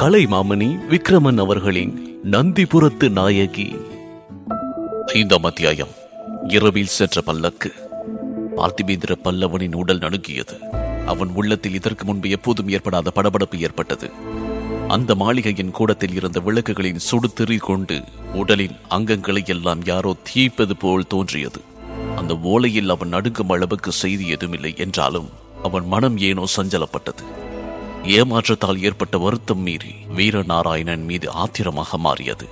கலைமாமணி விக்ரமன் அவர்களின் நந்திபுரத்து நாயகி ஐந்தாம் அத்தியாயம் இரவில் சென்ற பல்லக்கு பார்த்திபேந்திர பல்லவனின் உடல் நடுங்கியது அவன் உள்ளத்தில் இதற்கு முன்பு எப்போதும் ஏற்படாத படபடப்பு ஏற்பட்டது அந்த மாளிகையின் கூடத்தில் இருந்த விளக்குகளின் சுடுதிரி கொண்டு உடலின் அங்கங்களை எல்லாம் யாரோ தீப்பது போல் தோன்றியது அந்த ஓலையில் அவன் நடுங்கும் அளவுக்கு செய்தி எதுவுமில்லை என்றாலும் அவன் மனம் ஏனோ சஞ்சலப்பட்டது ஏமாற்றத்தால் ஏற்பட்ட வருத்தம் மீறி வீரநாராயணன் மீது ஆத்திரமாக மாறியது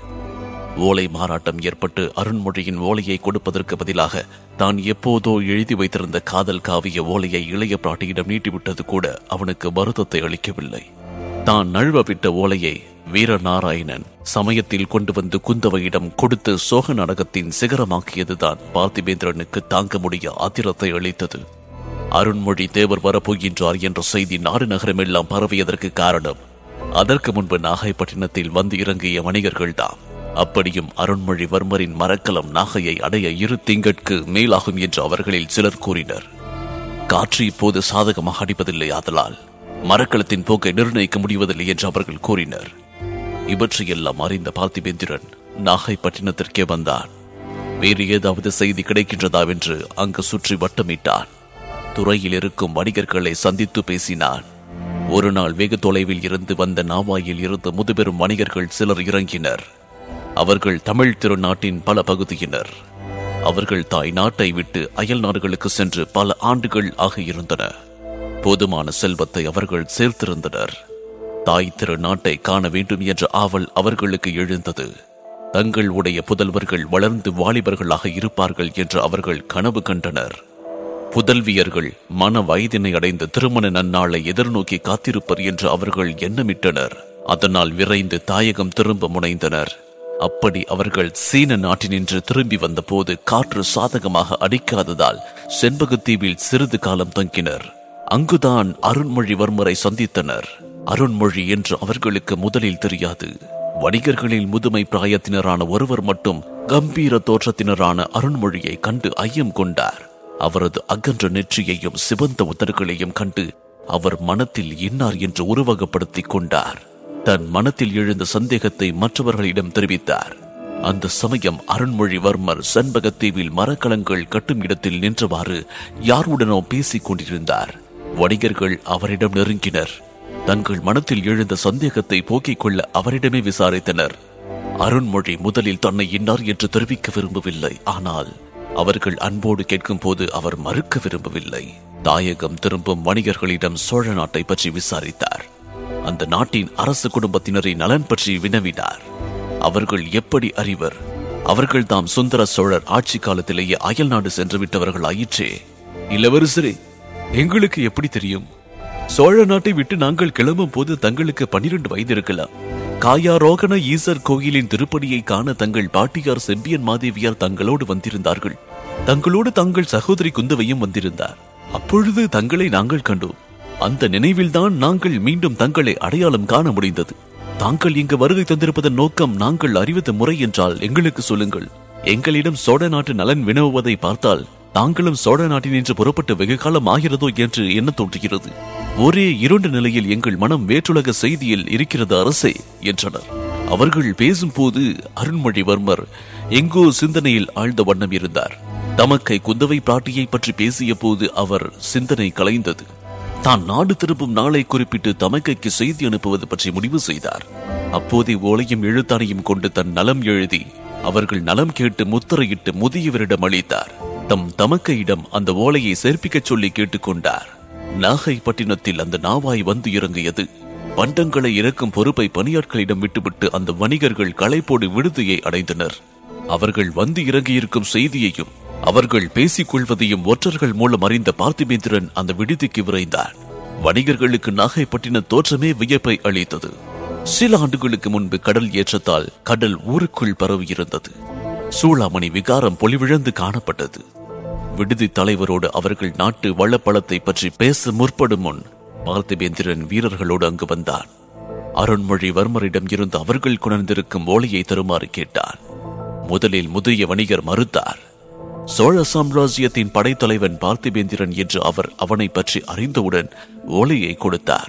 ஓலை மாறாட்டம் ஏற்பட்டு அருண்மொழியின் ஓலையை கொடுப்பதற்கு பதிலாக தான் எப்போதோ எழுதி வைத்திருந்த காதல் காவிய ஓலையை இளைய பிராட்டியிடம் நீட்டிவிட்டது கூட அவனுக்கு வருத்தத்தை அளிக்கவில்லை தான் நழுவவிட்ட ஓலையை வீரநாராயணன் சமயத்தில் கொண்டு வந்து குந்தவையிடம் கொடுத்து சோக நாடகத்தின் சிகரமாக்கியதுதான் பார்த்திபேந்திரனுக்கு தாங்க முடிய ஆத்திரத்தை அளித்தது அருண்மொழி தேவர் வரப்போகின்றார் என்ற செய்தி நாடு நகரமெல்லாம் பரவியதற்கு காரணம் அதற்கு முன்பு நாகைப்பட்டினத்தில் வந்து இறங்கிய வணிகர்கள்தாம் அப்படியும் அருண்மொழிவர்மரின் மரக்கலம் நாகையை அடைய இரு திங்கட்கு மேலாகும் என்று அவர்களில் சிலர் கூறினர் காற்று இப்போது சாதகமாக அடிப்பதில்லை ஆதலால் மரக்கலத்தின் போக்கை நிர்ணயிக்க முடிவதில்லை என்று அவர்கள் கூறினர் இவற்றையெல்லாம் அறிந்த பார்த்திபேந்திரன் நாகைப்பட்டினத்திற்கே வந்தான் வேறு ஏதாவது செய்தி கிடைக்கின்றதா என்று அங்கு சுற்றி வட்டமிட்டான் துறையில் இருக்கும் வணிகர்களை சந்தித்து பேசினான் ஒரு நாள் வெகு தொலைவில் இருந்து வந்த நாவாயில் இருந்து முதுபெரும் வணிகர்கள் சிலர் இறங்கினர் அவர்கள் தமிழ் திருநாட்டின் பல பகுதியினர் அவர்கள் தாய் நாட்டை விட்டு அயல் நாடுகளுக்கு சென்று பல ஆண்டுகள் ஆக இருந்தன போதுமான செல்வத்தை அவர்கள் சேர்த்திருந்தனர் தாய் திருநாட்டை காண வேண்டும் என்ற ஆவல் அவர்களுக்கு எழுந்தது தங்கள் உடைய புதல்வர்கள் வளர்ந்து வாலிபர்களாக இருப்பார்கள் என்று அவர்கள் கனவு கண்டனர் புதல்வியர்கள் மன வயதினை அடைந்த திருமண நன்னாளை எதிர்நோக்கி காத்திருப்பர் என்று அவர்கள் எண்ணமிட்டனர் அதனால் விரைந்து தாயகம் திரும்ப முனைந்தனர் அப்படி அவர்கள் சீன நாட்டினின்று திரும்பி வந்தபோது காற்று சாதகமாக அடிக்காததால் செண்பகத்தீவில் சிறிது காலம் தங்கினர் அங்குதான் அருண்மொழிவர்மரை சந்தித்தனர் அருண்மொழி என்று அவர்களுக்கு முதலில் தெரியாது வணிகர்களில் முதுமை பிராயத்தினரான ஒருவர் மட்டும் கம்பீர தோற்றத்தினரான அருண்மொழியை கண்டு ஐயம் கொண்டார் அவரது அகன்ற நெற்றியையும் சிவந்த உதடுகளையும் கண்டு அவர் மனத்தில் இன்னார் என்று உருவகப்படுத்திக் கொண்டார் தன் மனத்தில் எழுந்த சந்தேகத்தை மற்றவர்களிடம் தெரிவித்தார் அந்த சமயம் அருண்மொழிவர்மர் செண்பகத்தீவில் மரக்கலங்கள் கட்டும் இடத்தில் நின்றவாறு யாருடனோ பேசிக் கொண்டிருந்தார் வணிகர்கள் அவரிடம் நெருங்கினர் தங்கள் மனத்தில் எழுந்த சந்தேகத்தை போக்கிக் கொள்ள அவரிடமே விசாரித்தனர் அருண்மொழி முதலில் தன்னை இன்னார் என்று தெரிவிக்க விரும்பவில்லை ஆனால் அவர்கள் அன்போடு கேட்கும் போது அவர் மறுக்க விரும்பவில்லை தாயகம் திரும்பும் வணிகர்களிடம் சோழ நாட்டை பற்றி விசாரித்தார் அந்த நாட்டின் அரசு குடும்பத்தினரின் நலன் பற்றி வினவினார் அவர்கள் எப்படி அறிவர் அவர்கள் தாம் சுந்தர சோழர் ஆட்சி காலத்திலேயே அயல் நாடு சென்று விட்டவர்கள் ஆயிற்றே இளவரசரே எங்களுக்கு எப்படி தெரியும் சோழ நாட்டை விட்டு நாங்கள் கிளம்பும் போது தங்களுக்கு பன்னிரண்டு வயது இருக்கலாம் காயாரோகண ஈசர் கோயிலின் திருப்படியை காண தங்கள் பாட்டியார் செம்பியன் மாதேவியார் தங்களோடு வந்திருந்தார்கள் தங்களோடு தங்கள் சகோதரி குந்தவையும் வந்திருந்தார் அப்பொழுது தங்களை நாங்கள் கண்டோம் அந்த நினைவில்தான் நாங்கள் மீண்டும் தங்களை அடையாளம் காண முடிந்தது தாங்கள் இங்கு வருகை தந்திருப்பதன் நோக்கம் நாங்கள் அறிவது முறை என்றால் எங்களுக்கு சொல்லுங்கள் எங்களிடம் சோழ நாட்டு நலன் வினவுவதை பார்த்தால் தாங்களும் சோழ நாட்டினின்று புறப்பட்டு வெகு காலம் ஆகிறதோ என்று எண்ண தோன்றுகிறது ஒரே இருண்ட நிலையில் எங்கள் மனம் வேற்றுலக செய்தியில் இருக்கிறது அரசே என்றனர் அவர்கள் பேசும்போது அருண்மொழிவர்மர் எங்கோ சிந்தனையில் ஆழ்ந்த வண்ணம் இருந்தார் தமக்கை குந்தவை பிராட்டியை பற்றி பேசிய போது அவர் சிந்தனை கலைந்தது தான் நாடு திரும்பும் நாளை குறிப்பிட்டு தமக்கைக்கு செய்தி அனுப்புவது பற்றி முடிவு செய்தார் அப்போதே ஓலையும் எழுத்தாணையும் கொண்டு தன் நலம் எழுதி அவர்கள் நலம் கேட்டு முத்திரையிட்டு முதியவரிடம் அளித்தார் தம் தமக்கையிடம் அந்த ஓலையை சேர்ப்பிக்கச் சொல்லி கேட்டுக்கொண்டார் நாகைப்பட்டினத்தில் அந்த நாவாய் வந்து இறங்கியது பண்டங்களை இறக்கும் பொறுப்பை பணியாட்களிடம் விட்டுவிட்டு அந்த வணிகர்கள் களைப்போடு விடுதியை அடைந்தனர் அவர்கள் வந்து இறங்கியிருக்கும் செய்தியையும் அவர்கள் பேசிக் கொள்வதையும் ஒற்றர்கள் மூலம் அறிந்த பார்த்திபேந்திரன் அந்த விடுதிக்கு விரைந்தார் வணிகர்களுக்கு நாகைப்பட்டின தோற்றமே வியப்பை அளித்தது சில ஆண்டுகளுக்கு முன்பு கடல் ஏற்றத்தால் கடல் ஊருக்குள் பரவியிருந்தது சூளாமணி விகாரம் பொலிவிழந்து காணப்பட்டது விடுதி தலைவரோடு அவர்கள் நாட்டு வளப்பழத்தை பற்றி பேச முற்படும் முன் பார்த்திபேந்திரன் வீரர்களோடு அங்கு வந்தான் அருண்மொழிவர்மரிடம் இருந்து அவர்கள் கொணர்ந்திருக்கும் ஓலையை தருமாறு கேட்டார் முதலில் முதிய வணிகர் மறுத்தார் சோழ சாம்ராஜ்யத்தின் படைத்தலைவன் பார்த்திபேந்திரன் என்று அவர் அவனை பற்றி அறிந்தவுடன் ஓலையை கொடுத்தார்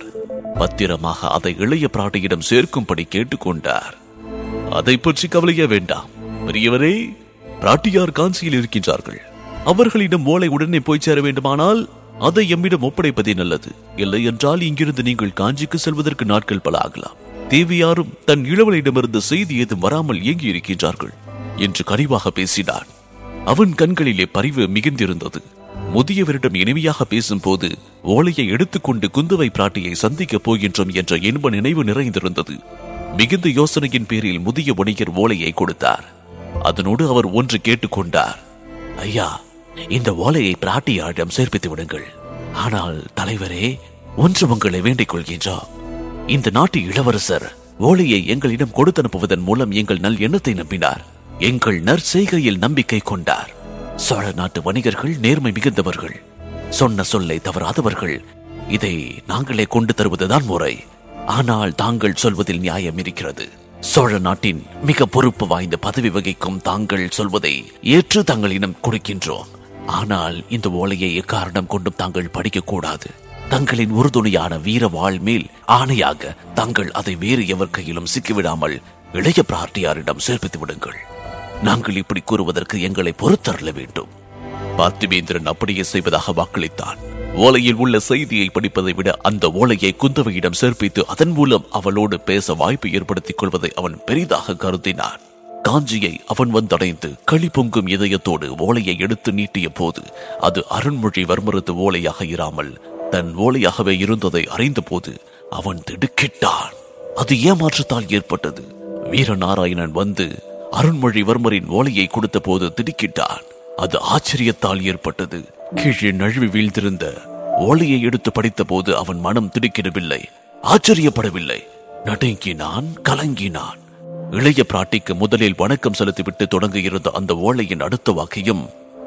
பத்திரமாக அதை இளைய பிராட்டியிடம் சேர்க்கும்படி கேட்டுக்கொண்டார் அதை பற்றி கவலைய வேண்டாம் பெரியவரே பிராட்டியார் காஞ்சியில் இருக்கின்றார்கள் அவர்களிடம் ஓலை உடனே போய் சேர வேண்டுமானால் அதை எம்மிடம் ஒப்படைப்பதே நல்லது இல்லை என்றால் இங்கிருந்து நீங்கள் காஞ்சிக்கு செல்வதற்கு நாட்கள் பல ஆகலாம் தேவியாரும் தன் இளவலிடமிருந்து செய்தி ஏதும் வராமல் ஏங்கி இருக்கின்றார்கள் என்று கனிவாக பேசினான் அவன் கண்களிலே பரிவு மிகுந்திருந்தது முதியவரிடம் இனிமையாக பேசும்போது ஓலையை எடுத்துக்கொண்டு குந்தவை பிராட்டியை சந்திக்கப் போகின்றோம் என்ற இன்ப நினைவு நிறைந்திருந்தது மிகுந்த யோசனையின் பேரில் முதிய வணிகர் ஓலையை கொடுத்தார் அதனோடு அவர் ஒன்று கேட்டுக்கொண்டார் ஐயா இந்த ஓலையை பிராட்டியாரிடம் சேர்ப்பித்து விடுங்கள் ஆனால் தலைவரே ஒன்று உங்களை வேண்டிக் கொள்கின்றோம் இந்த நாட்டு இளவரசர் ஓலையை எங்களிடம் கொடுத்தனுப்புவதன் மூலம் எங்கள் நல் எண்ணத்தை நம்பினார் எங்கள் நற்செய்கையில் நம்பிக்கை கொண்டார் சோழ நாட்டு வணிகர்கள் நேர்மை மிகுந்தவர்கள் சொன்ன சொல்லை தவறாதவர்கள் இதை நாங்களே கொண்டு தருவதுதான் முறை ஆனால் தாங்கள் சொல்வதில் நியாயம் இருக்கிறது சோழ நாட்டின் மிக பொறுப்பு வாய்ந்த பதவி வகிக்கும் தாங்கள் சொல்வதை ஏற்று தங்களிடம் கொடுக்கின்றோம் ஆனால் இந்த ஓலையை எக்காரணம் கொண்டும் தாங்கள் படிக்கக்கூடாது தங்களின் உறுதுணையான வீர வாழ் மேல் ஆணையாக தாங்கள் அதை வேறு எவர் கையிலும் சிக்கிவிடாமல் இளைய பிரார்த்தியாரிடம் சேர்ப்பித்து விடுங்கள் நாங்கள் இப்படி கூறுவதற்கு எங்களை பொறுத்தரல வேண்டும் பார்த்திபேந்திரன் அப்படியே செய்வதாக வாக்களித்தான் ஓலையில் உள்ள செய்தியை படிப்பதை விட அந்த ஓலையை குந்தவையிடம் சேர்ப்பித்து அதன் மூலம் அவளோடு பேச வாய்ப்பு ஏற்படுத்திக் கொள்வதை அவன் பெரிதாக கருதினான் காஞ்சியை அவன் வந்தடைந்து களி பொங்கும் இதயத்தோடு ஓலையை எடுத்து நீட்டிய போது அது அருண்மொழிவர்மரது ஓலையாக இராமல் தன் ஓலையாகவே இருந்ததை அறிந்தபோது அவன் திடுக்கிட்டான் அது ஏமாற்றத்தால் ஏற்பட்டது வீரநாராயணன் வந்து அருண்மொழிவர்மரின் ஓலையை கொடுத்த போது திடுக்கிட்டான் அது ஆச்சரியத்தால் ஏற்பட்டது கீழே நழுவி வீழ்ந்திருந்த ஓலையை எடுத்து படித்த போது அவன் மனம் திடுக்கிடவில்லை ஆச்சரியப்படவில்லை நடுங்கினான் கலங்கினான் இளைய பிராட்டிக்கு முதலில் வணக்கம் செலுத்திவிட்டு தொடங்க இருந்த அந்த ஓலையின் அடுத்த வாக்கியம்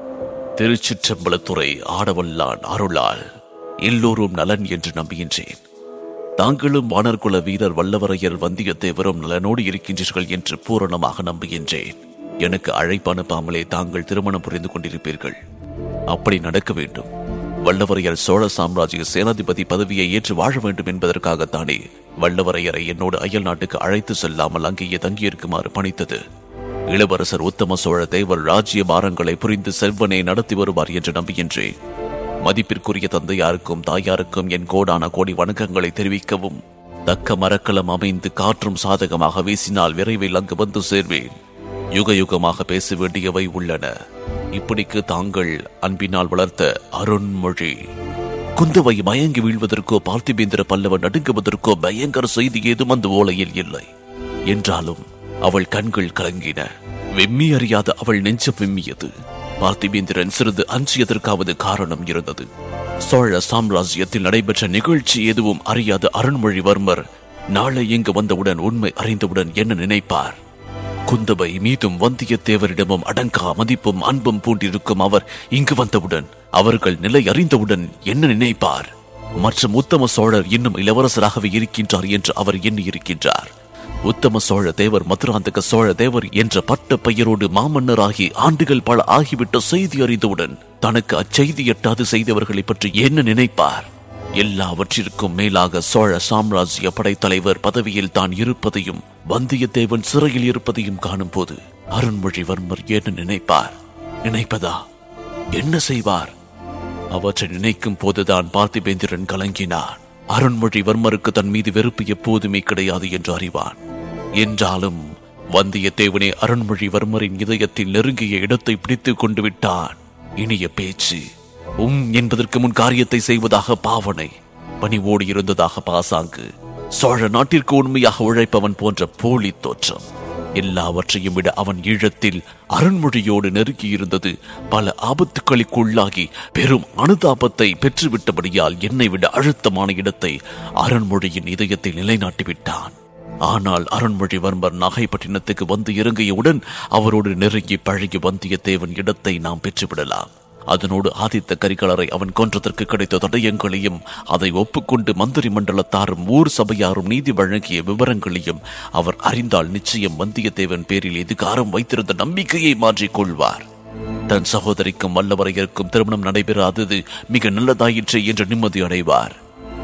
திருச்சிற்றம்பலத்துறை ஆடவல்லான் அருளால் எல்லோரும் நலன் என்று நம்புகின்றேன் தாங்களும் வானர்குல வீரர் வல்லவரையர் வந்தியத்தேவரும் நலனோடு இருக்கின்றீர்கள் என்று பூரணமாக நம்புகின்றேன் எனக்கு அழைப்பு அனுப்பாமலே தாங்கள் திருமணம் புரிந்து கொண்டிருப்பீர்கள் அப்படி நடக்க வேண்டும் வல்லவரையர் சோழ சாம்ராஜ்ய சேனாதிபதி பதவியை ஏற்று வாழ வேண்டும் என்பதற்காகத்தானே வல்லவரையரை என்னோடு அயல் நாட்டுக்கு அழைத்து செல்லாமல் அங்கேயே தங்கியிருக்குமாறு பணித்தது இளவரசர் உத்தம சோழ தேவர் ராஜ்ய பாரங்களை புரிந்து செல்வனை நடத்தி வருவார் என்று நம்புகின்றேன் மதிப்பிற்குரிய தந்தையாருக்கும் தாயாருக்கும் என் கோடான கோடி வணக்கங்களை தெரிவிக்கவும் தக்க மரக்கலம் அமைந்து காற்றும் சாதகமாக வீசினால் விரைவில் அங்கு வந்து சேர்வேன் யுக யுகமாக பேச வேண்டியவை உள்ளன இப்படிக்கு தாங்கள் அன்பினால் வளர்த்த அருண்மொழி குந்தவை மயங்கி வீழ்வதற்கோ பார்த்திபேந்திர பல்லவன் நடுங்குவதற்கோ பயங்கர செய்தி ஏதும் அந்த ஓலையில் இல்லை என்றாலும் அவள் கண்கள் கலங்கின வெம்மி அறியாத அவள் நெஞ்சம் வெம்மியது பார்த்திபேந்திரன் சிறிது அஞ்சியதற்காவது காரணம் இருந்தது சோழ சாம்ராஜ்யத்தில் நடைபெற்ற நிகழ்ச்சி எதுவும் அறியாத அருண்மொழிவர்மர் நாளை இங்கு வந்தவுடன் உண்மை அறிந்தவுடன் என்ன நினைப்பார் குந்தவை மீதும் வந்தியத்தேவரிடமும் அடங்கா மதிப்பும் அன்பும் பூண்டிருக்கும் அவர் இங்கு வந்தவுடன் அவர்கள் நிலை அறிந்தவுடன் என்ன நினைப்பார் மற்றும் உத்தம சோழர் இன்னும் இளவரசராகவே இருக்கின்றார் என்று அவர் எண்ணி இருக்கின்றார் உத்தம சோழ தேவர் மதுராந்தக சோழ தேவர் என்ற பட்ட பெயரோடு மாமன்னராகி ஆண்டுகள் பல ஆகிவிட்ட செய்தி அறிந்தவுடன் தனக்கு அச்செய்தி எட்டாது செய்தவர்களை பற்றி என்ன நினைப்பார் எல்லாவற்றிற்கும் மேலாக சோழ சாம்ராஜ்ய படைத்தலைவர் பதவியில் தான் இருப்பதையும் வந்தியத்தேவன் சிறையில் இருப்பதையும் காணும்போது அருண்மொழிவர்மர் என்ன நினைப்பார் நினைப்பதா என்ன செய்வார் அவற்றை நினைக்கும் போதுதான் பார்த்திபேந்திரன் கலங்கினான் அருண்மொழிவர்மருக்கு தன் மீது வெறுப்பு எப்போதுமே கிடையாது என்று அறிவான் என்றாலும் வந்தியத்தேவனே அருண்மொழிவர்மரின் இதயத்தில் நெருங்கிய இடத்தை பிடித்துக் கொண்டு விட்டான் இனிய பேச்சு உம் என்பதற்கு முன் காரியத்தை செய்வதாக பாவனை பணிவோடு இருந்ததாக பாசாங்கு சோழ நாட்டிற்கு உண்மையாக உழைப்பவன் போன்ற போலி தோற்றம் எல்லாவற்றையும் விட அவன் ஈழத்தில் அருண்மொழியோடு நெருங்கி இருந்தது பல ஆபத்துக்களுக்கு உள்ளாகி பெரும் அனுதாபத்தை பெற்றுவிட்டபடியால் என்னை விட அழுத்தமான இடத்தை அருண்மொழியின் இதயத்தில் நிலைநாட்டி விட்டான் ஆனால் அருண்மொழிவர்மர் நாகைப்பட்டினத்துக்கு வந்து இறங்கியவுடன் அவரோடு நெருங்கி பழகி வந்தியத்தேவன் இடத்தை நாம் பெற்றுவிடலாம் அதனோடு ஆதித்த கரிகாலரை அவன் கொன்றதற்கு கிடைத்த தடயங்களையும் அதை ஒப்புக்கொண்டு மந்திரி மண்டலத்தாரும் ஊர் சபையாரும் நீதி வழங்கிய விவரங்களையும் அவர் அறிந்தால் நிச்சயம் வந்தியத்தேவன் பேரில் எதிர்காரம் வைத்திருந்த நம்பிக்கையை மாற்றிக் கொள்வார் தன் சகோதரிக்கும் வல்லவரையருக்கும் திருமணம் நடைபெறாதது மிக நல்லதாயிற்று என்று நிம்மதி அடைவார்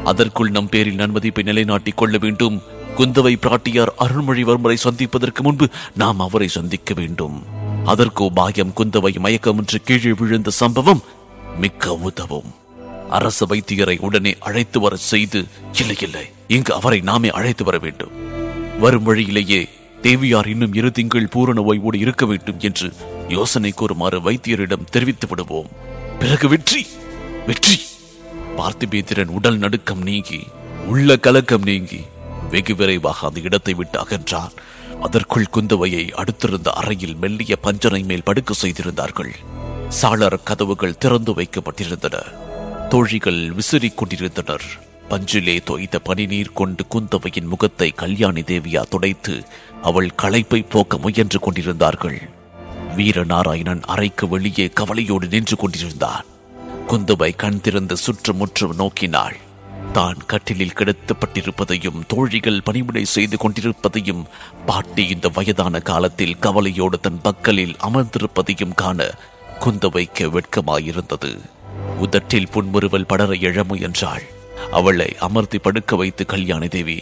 அதற்குள் நம் பேரில் நன்மதிப்பை நிலைநாட்டிக் கொள்ள வேண்டும் குந்தவை பிராட்டியார் அருள்மொழிவர்மரை சந்திப்பதற்கு முன்பு நாம் அவரை சந்திக்க வேண்டும் அதற்கு பாயம் குந்தவை மயக்கமின்றி கீழே விழுந்த சம்பவம் மிக்க உதவும் அரச வைத்தியரை உடனே அழைத்து வர செய்து இல்லை இல்லை இங்கு அவரை நாமே அழைத்து வர வேண்டும் வரும் வழியிலேயே தேவியார் இன்னும் இரு திங்கள் பூரண ஓய்வோடு இருக்க வேண்டும் என்று யோசனை கூறுமாறு வைத்தியரிடம் தெரிவித்து விடுவோம் பிறகு வெற்றி வெற்றி பார்த்திபேந்திரன் உடல் நடுக்கம் நீங்கி உள்ள கலக்கம் நீங்கி வெகு விரைவாக அந்த இடத்தை விட்டு அகன்றார் அதற்குள் குந்தவையை அடுத்திருந்த அறையில் மெல்லிய பஞ்சனை மேல் படுக்க செய்திருந்தார்கள் சாளர கதவுகள் திறந்து வைக்கப்பட்டிருந்தன தோழிகள் விசிறிக் கொண்டிருந்தனர் பஞ்சிலே தோய்ந்த பனிநீர் கொண்டு குந்தவையின் முகத்தை கல்யாணி தேவியா துடைத்து அவள் களைப்பை போக்க முயன்று கொண்டிருந்தார்கள் வீரநாராயணன் அறைக்கு வெளியே கவலையோடு நின்று கொண்டிருந்தான் குந்தவை கண் திறந்து சுற்றுமுற்றும் நோக்கினாள் தான் கட்டிலில் கிடத்தப்பட்டிருப்பதையும் தோழிகள் பணிவிடை செய்து கொண்டிருப்பதையும் பாட்டி இந்த வயதான காலத்தில் கவலையோடு தன் பக்கலில் அமர்ந்திருப்பதையும் காண குந்தவைக்கு வெட்கமாயிருந்தது உதட்டில் புன்முறுவல் படர எழ முயன்றாள் அவளை அமர்த்தி படுக்க வைத்து கல்யாணி தேவி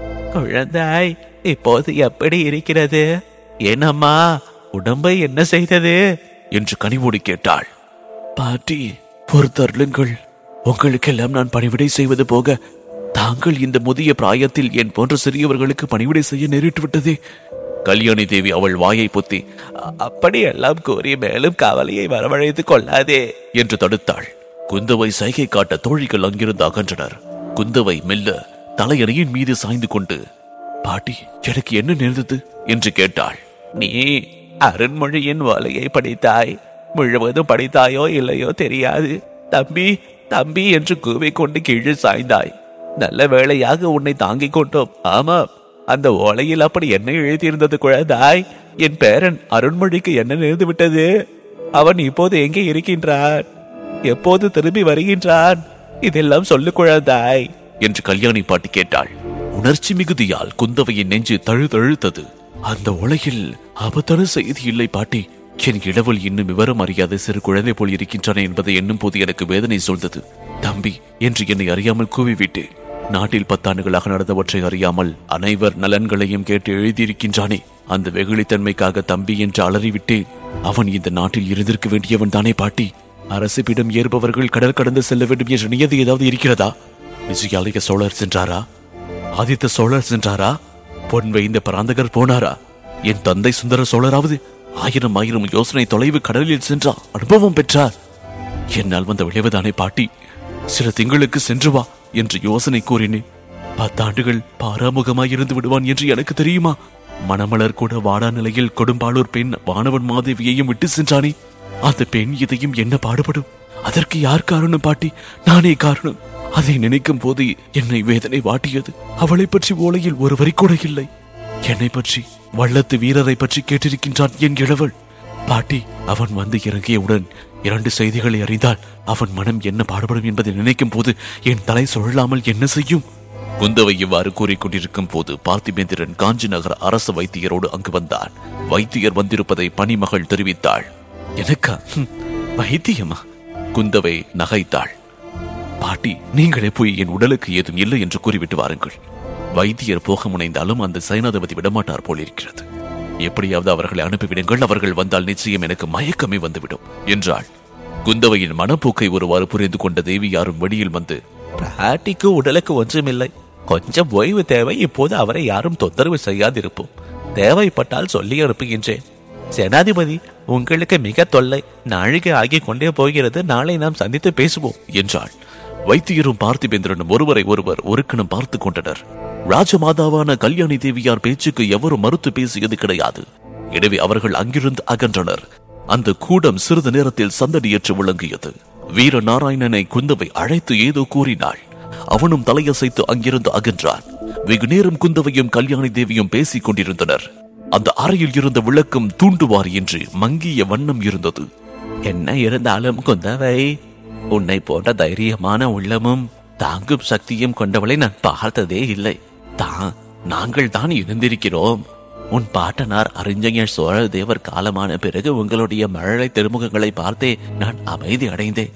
குழந்தாய் இப்போது எப்படி இருக்கிறது ஏனம்மா உடம்பை என்ன செய்தது என்று கனிவோடு கேட்டாள் பாட்டி பொறுத்தருளுங்கள் உங்களுக்கெல்லாம் நான் பணிவிடை செய்வது போக தாங்கள் இந்த முதிய பிராயத்தில் என் போன்ற சிறியவர்களுக்கு பணிவிடை செய்ய நேரிட்டு விட்டதே கல்யாணி தேவி அவள் வாயை பொத்தி அ- அப்படியெல்லாம் கூறி மேலும் கவலையை வரவழைத்துக் கொள்ளாதே என்று தடுத்தாள் குந்தவை சைகை காட்ட தோழிகள் அங்கிருந்து அகன்றனர் குந்தவை மெல்ல தலையணையின் மீது சாய்ந்து கொண்டு பாட்டி எனக்கு என்ன நேர்ந்தது என்று கேட்டாள் நீ அருண்மொழியின் ஓலையை படித்தாய் முழுவதும் படித்தாயோ இல்லையோ தெரியாது தம்பி தம்பி என்று கூவிக்கொண்டு கீழே சாய்ந்தாய் நல்ல வேளையாக உன்னை தாங்கிக் கொண்டோம் ஆமாம் அந்த ஓலையில் அப்படி என்ன எழுதியிருந்தது குழந்தாய் என் பேரன் அருண்மொழிக்கு என்ன நேர்ந்து விட்டது அவன் இப்போது எங்கே இருக்கின்றான் எப்போது திரும்பி வருகின்றான் இதெல்லாம் சொல்லு குழந்தாய் என்று கல்யாணி பாட்டி கேட்டாள் உணர்ச்சி மிகுதியால் குந்தவையின் நெஞ்சு தழுதழுத்தது அந்த உலகில் ஆபத்தான செய்தி இல்லை பாட்டி என் இளவல் இன்னும் விவரம் அறியாத சிறு குழந்தை போல் இருக்கின்றன என்பதை எண்ணும் போது எனக்கு வேதனை சொல்ந்தது தம்பி என்று என்னை அறியாமல் கூவிவிட்டேன் நாட்டில் பத்தாண்டுகளாக நடந்தவற்றை அறியாமல் அனைவர் நலன்களையும் கேட்டு எழுதியிருக்கின்றானே அந்த வெகுளித்தன்மைக்காக தம்பி என்று அலறிவிட்டேன் அவன் இந்த நாட்டில் இருந்திருக்க வேண்டியவன் தானே பாட்டி அரசுபிடம் ஏறுபவர்கள் கடல் கடந்து செல்ல வேண்டும் என்ற நியதி ஏதாவது இருக்கிறதா விஜயாலய சோழர் சென்றாரா ஆதித்த சோழர் சென்றாரா பொன் வைந்த பராந்தகர் போனாரா என் தந்தை சுந்தர சோழராவது ஆயிரம் ஆயிரம் யோசனை தொலைவு கடலில் சென்றார் அனுபவம் பெற்றார் என்னால் வந்த விளைவுதானே பாட்டி சில திங்களுக்கு சென்று வா என்று யோசனை கூறினேன் பத்தாண்டுகள் பாராமுகமாய் இருந்து விடுவான் என்று எனக்கு தெரியுமா மணமலர் கூட வாடா நிலையில் கொடும்பாளூர் பெண் வானவன் மாதேவியையும் விட்டு சென்றானே அந்த பெண் இதையும் என்ன பாடுபடும் அதற்கு யார் காரணம் பாட்டி நானே காரணம் அதை நினைக்கும் போது என்னை வேதனை வாட்டியது அவளை பற்றி ஓலையில் ஒரு வரி கூட இல்லை என்னை பற்றி வள்ளத்து வீரரை பற்றி கேட்டிருக்கின்றான் என் இளவல் பாட்டி அவன் வந்து இறங்கியவுடன் இரண்டு செய்திகளை அறிந்தால் அவன் மனம் என்ன பாடுபடும் என்பதை நினைக்கும் போது என் தலை சுழலாமல் என்ன செய்யும் குந்தவை இவ்வாறு கூறிக்கொண்டிருக்கும் போது பார்த்திபேந்திரன் காஞ்சி நகர அரசு வைத்தியரோடு அங்கு வந்தான் வைத்தியர் வந்திருப்பதை பணிமகள் தெரிவித்தாள் எனக்கா ஹம், வைத்தியமா குந்தவை நகைத்தாள் பாட்டி நீங்களே போய் என் உடலுக்கு ஏதும் இல்லை என்று கூறிவிட்டு வாருங்கள் வைத்தியர் போக முனைந்தாலும் அந்த சைனாதிபதி விடமாட்டார் போல் இருக்கிறது எப்படியாவது அவர்களை அனுப்பிவிடுங்கள் அவர்கள் வந்தால் நிச்சயம் எனக்கு மயக்கமே வந்துவிடும் என்றாள் குந்தவையின் மனப்போக்கை ஒருவாறு புரிந்து கொண்ட தேவி யாரும் வெளியில் வந்து பிராட்டிக்கு உடலுக்கு ஒன்றுமில்லை கொஞ்சம் ஓய்வு தேவை இப்போது அவரை யாரும் தொந்தரவு செய்யாதிருப்போம் தேவைப்பட்டால் சொல்லி அனுப்புகின்றேன் சேனாதிபதி உங்களுக்கு மிக தொல்லை நாழிகை ஆகிக் கொண்டே போகிறது நாளை நாம் சந்தித்து பேசுவோம் என்றாள் வைத்தியரும் பார்த்திபேந்திரனும் ஒருவரை ஒருவர் ஒரு கணம் பார்த்து கொண்டனர் ராஜமாதாவான கல்யாணி தேவியார் பேச்சுக்கு எவரும் மறுத்து பேசியது கிடையாது எனவே அவர்கள் அங்கிருந்து அகன்றனர் அந்த கூடம் சிறிது நேரத்தில் சந்தடியற்று விளங்கியது வீர நாராயணனை குந்தவை அழைத்து ஏதோ கூறினாள் அவனும் தலையசைத்து அங்கிருந்து அகன்றான் வெகு நேரம் குந்தவையும் கல்யாணி தேவியும் பேசிக் கொண்டிருந்தனர் அந்த அறையில் இருந்த விளக்கம் தூண்டுவார் என்று மங்கிய வண்ணம் இருந்தது என்ன இருந்தாலும் குந்தவை உன்னை போன்ற தைரியமான உள்ளமும் தாங்கும் சக்தியும் கொண்டவளை நான் பார்த்ததே இல்லை தான் நாங்கள் தான் இருந்திருக்கிறோம் உன் பாட்டனார் அறிஞர் சோழ தேவர் காலமான பிறகு உங்களுடைய மழலை திருமுகங்களை பார்த்தே நான் அமைதி அடைந்தேன்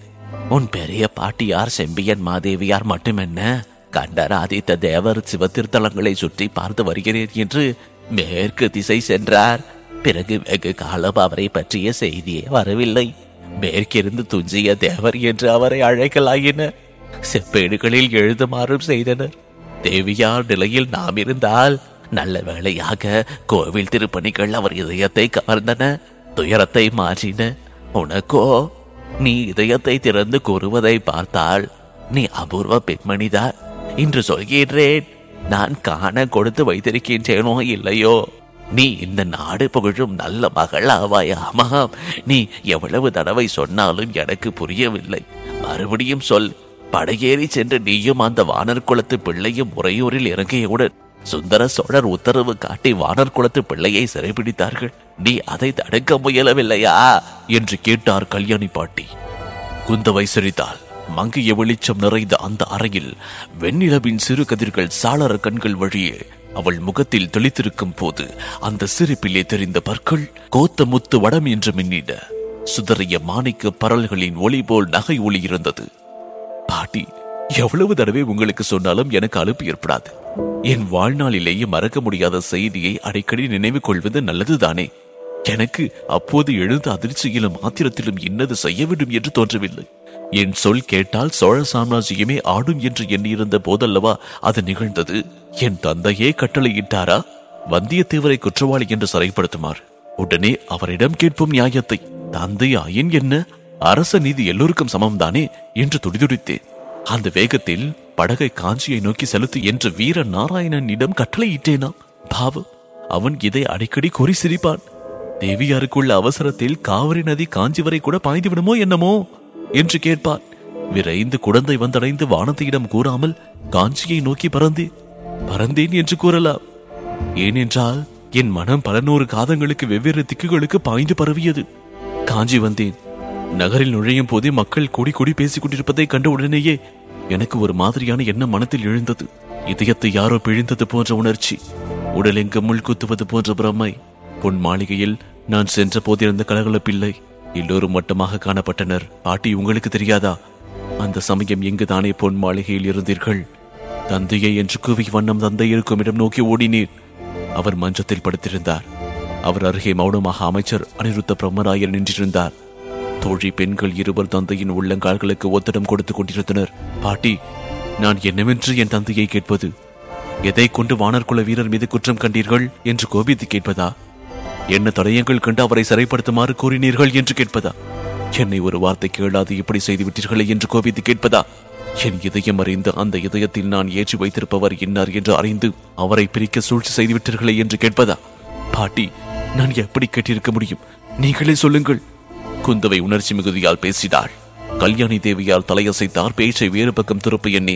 உன் பெரிய பாட்டியார் செம்பியன் மாதேவியார் மட்டுமென்ன கண்டராதித்த தேவர் சிவத்திருத்தலங்களை சுற்றி பார்த்து வருகிறேன் என்று மேற்கு திசை சென்றார் பிறகு வெகு காலம் அவரை பற்றிய செய்தியே வரவில்லை மேற்கிருந்து துஞ்சிய தேவர் என்று அவரை அழைக்கலாயின செப்பேடுகளில் எழுதுமாறும் செய்தனர் தேவியார் நிலையில் நாம் இருந்தால் நல்ல வேளையாக கோவில் திருப்பணிகள் அவர் இதயத்தை கவர்ந்தன துயரத்தை மாற்றின உனக்கோ நீ இதயத்தை திறந்து கூறுவதை பார்த்தால் நீ அபூர்வ பெண்மணிதான் இன்று சொல்கிறேன் நான் காண கொடுத்து வைத்திருக்கின்றேனோ இல்லையோ நீ இந்த நாடு புகழும் நல்ல மகள் ஆவாய் ஆமாம் நீ எவ்வளவு தடவை சொன்னாலும் எனக்கு புரியவில்லை மறுபடியும் சொல் படையேறி சென்று நீயும் அந்த வானர் குலத்து பிள்ளையும் உறையூரில் இறங்கியவுடன் சுந்தர சோழர் உத்தரவு காட்டி வானர் குலத்து பிள்ளையை சிறைபிடித்தார்கள் நீ அதை தடுக்க முயலவில்லையா என்று கேட்டார் கல்யாணி பாட்டி குந்தவை சிரித்தாள் மங்கிய வெளிச்சம் நிறைந்த அந்த அறையில் வெண்ணிலவின் சிறு கதிர்கள் சாளர கண்கள் வழியே அவள் முகத்தில் தெளித்திருக்கும் போது அந்த சிரிப்பிலே தெரிந்த பற்கள் கோத்த முத்து வடம் என்று மின்னிட சுதறிய மாணிக்க பரல்களின் ஒளி போல் நகை ஒளி இருந்தது பாட்டி எவ்வளவு தடவை உங்களுக்கு சொன்னாலும் எனக்கு அலுப்பு ஏற்படாது என் வாழ்நாளிலேயே மறக்க முடியாத செய்தியை அடிக்கடி நினைவு கொள்வது நல்லதுதானே எனக்கு அப்போது எழுந்த அதிர்ச்சியிலும் ஆத்திரத்திலும் இன்னது செய்ய வேண்டும் என்று தோன்றவில்லை என் சொல் கேட்டால் சோழ சாம்ராஜ்யமே ஆடும் என்று எண்ணியிருந்த போதல்லவா அது நிகழ்ந்தது என் தந்தையே கட்டளையிட்டாரா வந்தியத்தேவரை குற்றவாளி என்று சிறைப்படுத்துமாறு உடனே அவரிடம் கேட்போம் நியாயத்தை தந்தை ஆயின் என்ன அரச நீதி எல்லோருக்கும் சமம்தானே என்று துடிதுடித்தேன் அந்த வேகத்தில் படகை காஞ்சியை நோக்கி செலுத்து என்று வீர நாராயணனிடம் கட்டளையிட்டேனா பாவம் அவன் இதை அடிக்கடி குறி சிரிப்பான் தேவியாருக்குள்ள அவசரத்தில் காவிரி நதி காஞ்சி வரை கூட பாய்ந்து விடுமோ என்னமோ என்று கேட்பான் விரைந்து குழந்தை வந்தடைந்து வானதியிடம் கூறாமல் காஞ்சியை நோக்கி பறந்தேன் பறந்தேன் என்று கூறலாம் ஏனென்றால் என் மனம் பல நூறு காதங்களுக்கு வெவ்வேறு திக்குகளுக்கு பாய்ந்து பரவியது காஞ்சி வந்தேன் நகரில் நுழையும் போதே மக்கள் கூடி கூடி பேசிக் கொண்டிருப்பதை கண்ட உடனேயே எனக்கு ஒரு மாதிரியான எண்ணம் மனத்தில் எழுந்தது இதயத்தை யாரோ பிழிந்தது போன்ற உணர்ச்சி உடலெங்கு முள் குத்துவது போன்ற பிரமை பொன் மாளிகையில் நான் சென்ற போதிருந்த கலகலப்பில்லை எல்லோரும் மட்டமாக காணப்பட்டனர் பாட்டி உங்களுக்கு தெரியாதா அந்த சமயம் எங்கு தானே பொன் மாளிகையில் இருந்தீர்கள் தந்தையை என்று கூவி வண்ணம் தந்தை இருக்கும் இடம் நோக்கி ஓடினேன் அவர் மஞ்சத்தில் படுத்திருந்தார் அவர் அருகே மௌனமாக அமைச்சர் அனிருத்த பிரம்மராயர் நின்றிருந்தார் தோழி பெண்கள் இருவர் தந்தையின் உள்ளங்கால்களுக்கு ஒத்தடம் கொடுத்துக் கொண்டிருந்தனர் பாட்டி நான் என்னவென்று என் தந்தையை கேட்பது எதை கொண்டு வானர்குல வீரர் மீது குற்றம் கண்டீர்கள் என்று கோபித்து கேட்பதா என்ன தடயங்கள் கண்டு அவரை சிறைப்படுத்துமாறு கூறினீர்கள் என்று கேட்பதா என்னை ஒரு வார்த்தை கேளாது இப்படி செய்து விட்டீர்களே என்று கோபித்து கேட்பதா என் இதயம் அறிந்து அந்த இதயத்தில் நான் ஏற்றி வைத்திருப்பவர் இன்னார் என்று அறிந்து அவரை பிரிக்க சூழ்ச்சி செய்து விட்டீர்களே என்று கேட்பதா பாட்டி நான் எப்படி கேட்டிருக்க முடியும் நீங்களே சொல்லுங்கள் குந்தவை உணர்ச்சி மிகுதியால் பேசினாள் கல்யாணி தேவியால் தலையசைத்தார் பேச்சை வேறு பக்கம் திருப்ப எண்ணி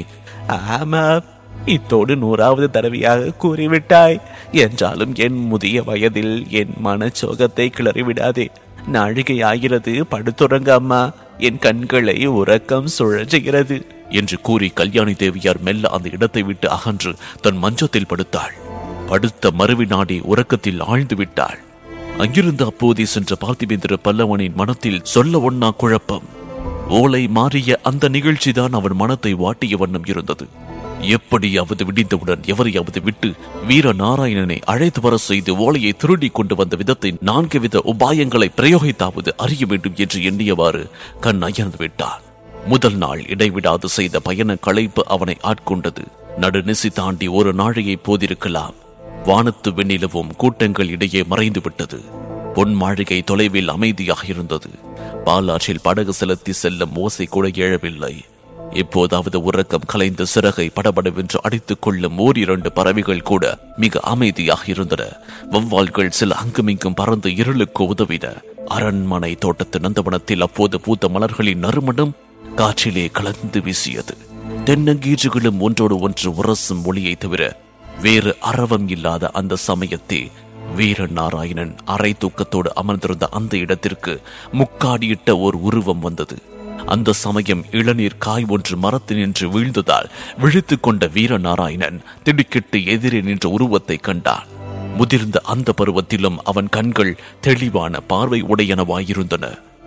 ஆமா இத்தோடு நூறாவது தடவையாக கூறிவிட்டாய் என்றாலும் என் முதிய வயதில் என் மனச்சோகத்தை கிளறிவிடாதே நாழிகை ஆகிறது படுத்துறங்க அம்மா என் கண்களை உறக்கம் சுழற்றுகிறது என்று கூறி கல்யாணி தேவியார் மெல்ல அந்த இடத்தை விட்டு அகன்று தன் மஞ்சத்தில் படுத்தாள் படுத்த மறுவினாடி உறக்கத்தில் ஆழ்ந்து விட்டாள் அங்கிருந்து அப்போதே சென்ற பார்த்திபேந்திர பல்லவனின் மனத்தில் சொல்ல ஒண்ணா குழப்பம் ஓலை மாறிய அந்த நிகழ்ச்சிதான் அவன் மனத்தை வாட்டிய வண்ணம் இருந்தது எப்படியாவது விடிந்தவுடன் எவரையாவது விட்டு வீர நாராயணனை அழைத்து வர செய்து ஓலையை திருடி கொண்டு வந்த விதத்தை நான்கு வித உபாயங்களை பிரயோகித்தாவது அறிய வேண்டும் என்று எண்ணியவாறு கண் அயர்ந்து விட்டான் முதல் நாள் இடைவிடாது செய்த பயண களைப்பு அவனை ஆட்கொண்டது நடுநிசி தாண்டி ஒரு நாழையை போதிருக்கலாம் வானத்து வெண்ணிலவும் கூட்டங்கள் இடையே மறைந்து விட்டது பொன் மாளிகை தொலைவில் அமைதியாக இருந்தது பாலாற்றில் படகு செலுத்தி செல்லும் ஓசை கூட எழவில்லை இப்போதாவது உறக்கம் கலைந்த சிறகை படபடவென்று அடித்துக் கொள்ளும் ஓரிரண்டு பறவைகள் கூட மிக அமைதியாக இருந்தன வௌவால்கள் சில அங்குமிங்கும் பறந்து இருளுக்கு உதவின அரண்மனை தோட்டத்து நந்தவனத்தில் அப்போது பூத்த மலர்களின் நறுமணம் காற்றிலே கலந்து வீசியது தென்னங்கீற்றுகளும் ஒன்றோடு ஒன்று உரசும் ஒளியை தவிர வேறு அறவம் இல்லாத அந்த சமயத்தே வீர நாராயணன் அரை தூக்கத்தோடு அமர்ந்திருந்த அந்த இடத்திற்கு முக்காடியிட்ட ஓர் உருவம் வந்தது அந்த சமயம் இளநீர் காய் ஒன்று மரத்தில் நின்று வீழ்ந்ததால் விழித்துக் கொண்ட வீரநாராயணன் திடுக்கிட்டு எதிரே நின்ற உருவத்தை கண்டான் முதிர்ந்த அந்த பருவத்திலும் அவன் கண்கள் தெளிவான பார்வை உடையனவாயிருந்தன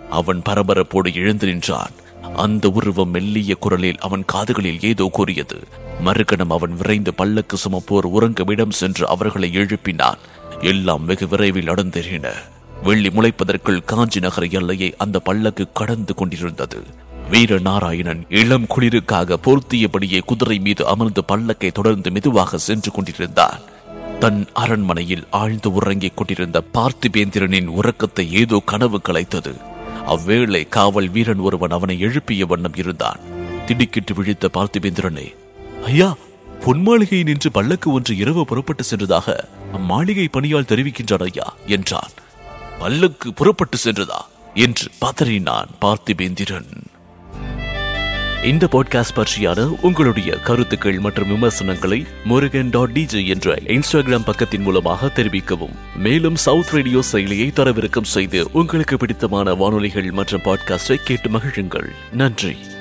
அவன் பரபரப்போடு எழுந்து நின்றான் அந்த உருவம் மெல்லிய குரலில் அவன் காதுகளில் ஏதோ கூறியது மறுகணம் அவன் விரைந்து பல்லக்கு சுமப்போர் உறங்குமிடம் சென்று அவர்களை எழுப்பினான் எல்லாம் வெகு விரைவில் நடந்தேறின வெள்ளி முளைப்பதற்குள் காஞ்சி நகர எல்லையை அந்த பல்லக்கு கடந்து கொண்டிருந்தது வீர நாராயணன் இளம் குளிருக்காக போர்த்தியபடியே குதிரை மீது அமர்ந்து பல்லக்கை தொடர்ந்து மெதுவாக சென்று கொண்டிருந்தான் தன் அரண்மனையில் ஆழ்ந்து உறங்கிக் கொண்டிருந்த பார்த்திபேந்திரனின் உறக்கத்தை ஏதோ கனவு கலைத்தது அவ்வேளை காவல் வீரன் ஒருவன் அவனை எழுப்பிய வண்ணம் இருந்தான் திடுக்கிட்டு விழித்த பார்த்திபேந்திரனே ஐயா பொன்மாளிகை நின்று பல்லக்கு ஒன்று இரவு புறப்பட்டு சென்றதாக அம்மாளிகை பணியால் தெரிவிக்கின்றான் ஐயா என்றான் பல்லக்கு புறப்பட்டு சென்றதா என்று பதறினான் பார்த்திபேந்திரன் இந்த பாட்காஸ்ட் பற்றியான உங்களுடைய கருத்துக்கள் மற்றும் விமர்சனங்களை முருகன் டாட் டிஜே என்ற இன்ஸ்டாகிராம் பக்கத்தின் மூலமாக தெரிவிக்கவும் மேலும் சவுத் ரேடியோ செயலியை தரவிறக்கம் செய்து உங்களுக்கு பிடித்தமான வானொலிகள் மற்றும் பாட்காஸ்டை கேட்டு மகிழுங்கள் நன்றி